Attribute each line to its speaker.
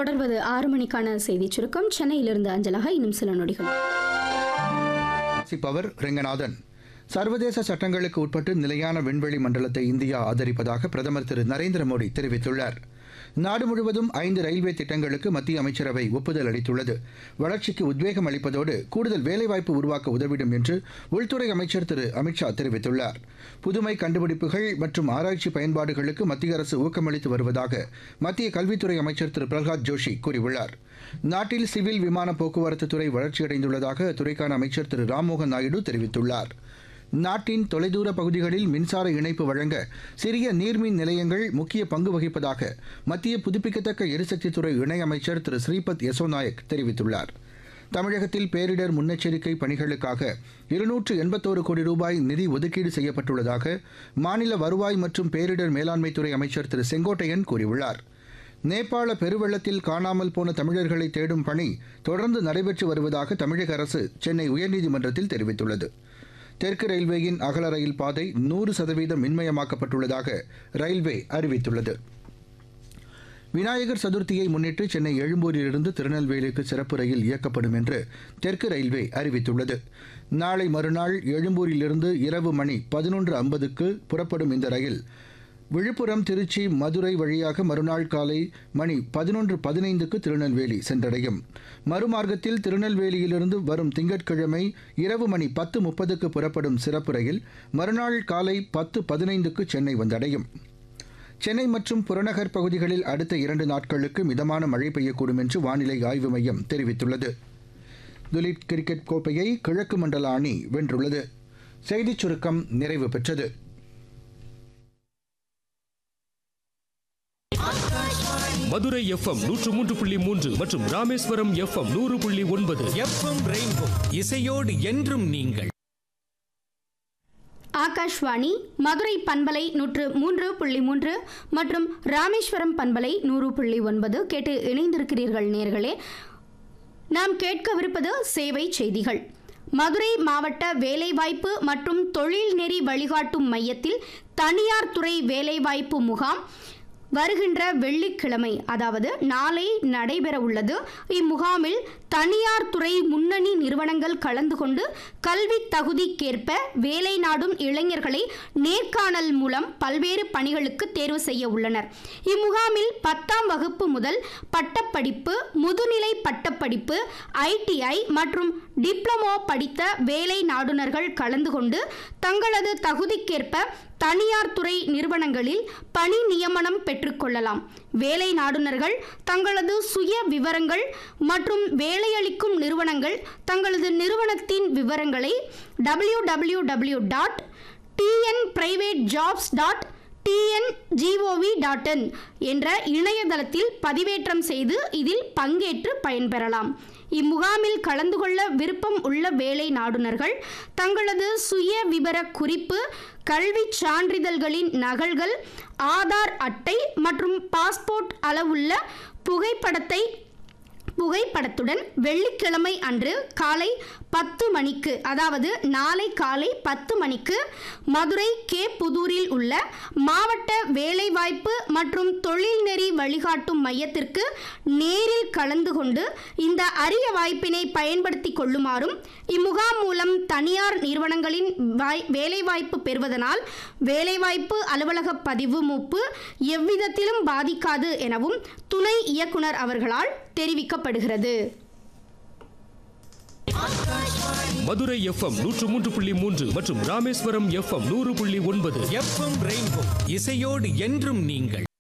Speaker 1: தொடர்வது ஆறு மணிக்கான செய்திச் சுருக்கம் சென்னையிலிருந்து அஞ்சலாக இன்னும் சில நொடிகள்
Speaker 2: வாசிப்பவர் ரெங்கநாதன் சர்வதேச சட்டங்களுக்கு உட்பட்டு நிலையான விண்வெளி மண்டலத்தை இந்தியா ஆதரிப்பதாக பிரதமர் திரு நரேந்திர மோடி தெரிவித்துள்ளார் நாடு முழுவதும் ஐந்து ரயில்வே திட்டங்களுக்கு மத்திய அமைச்சரவை ஒப்புதல் அளித்துள்ளது வளர்ச்சிக்கு உத்வேகம் அளிப்பதோடு கூடுதல் வேலைவாய்ப்பு உருவாக்க உதவிடும் என்று உள்துறை அமைச்சர் திரு அமித்ஷா தெரிவித்துள்ளார் புதுமை கண்டுபிடிப்புகள் மற்றும் ஆராய்ச்சி பயன்பாடுகளுக்கு மத்திய அரசு ஊக்கமளித்து வருவதாக மத்திய கல்வித்துறை அமைச்சர் திரு பிரகலாத் ஜோஷி கூறியுள்ளார் நாட்டில் சிவில் விமான போக்குவரத்து துறை வளர்ச்சியடைந்துள்ளதாக அத்துறைக்கான அமைச்சர் திரு ராம்மோகன் நாயுடு தெரிவித்துள்ளார் நாட்டின் தொலைதூர பகுதிகளில் மின்சார இணைப்பு வழங்க சிறிய நீர்மின் நிலையங்கள் முக்கிய பங்கு வகிப்பதாக மத்திய புதுப்பிக்கத்தக்க எரிசக்தித்துறை இணையமைச்சர் திரு ஸ்ரீபத் யசோ நாயக் தெரிவித்துள்ளார் தமிழகத்தில் பேரிடர் முன்னெச்சரிக்கை பணிகளுக்காக இருநூற்று எண்பத்தோரு கோடி ரூபாய் நிதி ஒதுக்கீடு செய்யப்பட்டுள்ளதாக மாநில வருவாய் மற்றும் பேரிடர் மேலாண்மைத்துறை அமைச்சர் திரு செங்கோட்டையன் கூறியுள்ளார் நேபாள பெருவெள்ளத்தில் காணாமல் போன தமிழர்களை தேடும் பணி தொடர்ந்து நடைபெற்று வருவதாக தமிழக அரசு சென்னை உயர்நீதிமன்றத்தில் தெரிவித்துள்ளது தெற்கு ரயில்வேயின் அகல ரயில் பாதை நூறு சதவீதம் மின்மயமாக்கப்பட்டுள்ளதாக ரயில்வே அறிவித்துள்ளது விநாயகர் சதுர்த்தியை முன்னிட்டு சென்னை எழும்பூரிலிருந்து திருநெல்வேலிக்கு சிறப்பு ரயில் இயக்கப்படும் என்று தெற்கு ரயில்வே அறிவித்துள்ளது நாளை மறுநாள் எழும்பூரிலிருந்து இரவு மணி பதினொன்று ஐம்பதுக்கு புறப்படும் இந்த ரயில் விழுப்புரம் திருச்சி மதுரை வழியாக மறுநாள் காலை மணி பதினொன்று பதினைந்துக்கு திருநெல்வேலி சென்றடையும் மறுமார்க்கத்தில் திருநெல்வேலியிலிருந்து வரும் திங்கட்கிழமை இரவு மணி பத்து முப்பதுக்கு புறப்படும் சிறப்பு ரயில் மறுநாள் காலை பத்து பதினைந்துக்கு சென்னை வந்தடையும் சென்னை மற்றும் புறநகர் பகுதிகளில் அடுத்த இரண்டு நாட்களுக்கு மிதமான மழை பெய்யக்கூடும் என்று வானிலை ஆய்வு மையம் தெரிவித்துள்ளது துலீப் கிரிக்கெட் கோப்பையை கிழக்கு மண்டல அணி வென்றுள்ளது செய்திச் சுருக்கம் நிறைவு பெற்றது
Speaker 3: மதுரை எஃப்எம் நூற்று மூன்று புள்ளி மூன்று மற்றும் ராமேஸ்வரம் எஃப்எம் நூறு புள்ளி ஒன்பது
Speaker 4: எஃப்எம் ரெயின்போ இசையோடு என்றும் நீங்கள்
Speaker 1: ஆகாஷ்வாணி மதுரை பண்பலை நூற்று மூன்று புள்ளி மூன்று மற்றும் ராமேஸ்வரம் பண்பலை நூறு புள்ளி ஒன்பது கேட்டு இணைந்திருக்கிறீர்கள் நேர்களே நாம் கேட்கவிருப்பது சேவை செய்திகள் மதுரை மாவட்ட வேலைவாய்ப்பு மற்றும் தொழில் நெறி வழிகாட்டும் மையத்தில் தனியார் துறை வேலைவாய்ப்பு முகாம் வருகின்ற வெள்ளிக்கிழமை அதாவது நாளை நடைபெற உள்ளது இம்முகாமில் தனியார் துறை முன்னணி நிறுவனங்கள் கலந்து கொண்டு கல்வி தகுதிக்கேற்ப வேலை நாடும் இளைஞர்களை நேர்காணல் மூலம் பல்வேறு பணிகளுக்கு தேர்வு செய்ய உள்ளனர் இம்முகாமில் பத்தாம் வகுப்பு முதல் பட்டப்படிப்பு முதுநிலை பட்டப்படிப்பு ஐடிஐ மற்றும் டிப்ளமோ படித்த வேலை நாடுனர்கள் கலந்து கொண்டு தங்களது தகுதிக்கேற்ப தனியார் துறை நிறுவனங்களில் பணி நியமனம் பெற்றுக்கொள்ளலாம் வேலை நாடுனர்கள் தங்களது சுய விவரங்கள் மற்றும் வேலையளிக்கும் நிறுவனங்கள் தங்களது நிறுவனத்தின் விவரங்களை W W W dot TN private jobs dot TN gov dot in என்ற இணையதளத்தில் பதிவேற்றம் செய்து இதில் பங்கேற்று பயன்பெறலாம் இம்முகாமில் கலந்து கொள்ள விருப்பம் உள்ள வேலை நாடுனர்கள் தங்களது சுய விவர குறிப்பு கல்விச் சான்றிதழ்களின் நகல்கள் ஆதார் அட்டை மற்றும் பாஸ்போர்ட் அளவுள்ள புகைப்படத்தை புகைப்படத்துடன் வெள்ளிக்கிழமை அன்று காலை பத்து மணிக்கு அதாவது நாளை காலை பத்து மணிக்கு மதுரை கே புதூரில் உள்ள மாவட்ட வேலைவாய்ப்பு மற்றும் தொழில்நெறி வழிகாட்டும் மையத்திற்கு நேரில் கலந்து கொண்டு இந்த அரிய வாய்ப்பினை பயன்படுத்தி கொள்ளுமாறும் இம்முகாம் மூலம் தனியார் நிறுவனங்களின் வாய் வேலைவாய்ப்பு பெறுவதனால் வேலைவாய்ப்பு அலுவலக பதிவு மூப்பு எவ்விதத்திலும் பாதிக்காது எனவும் துணை இயக்குனர் அவர்களால் தெரிவிக்கப்படுகிறது
Speaker 3: மதுரை எஃப்எம் நூற்று மூன்று புள்ளி மூன்று மற்றும் ராமேஸ்வரம் எஃப்எம் நூறு புள்ளி ஒன்பது
Speaker 4: எஃப்எம் ரெயின்போ இசையோடு என்றும் நீங்கள்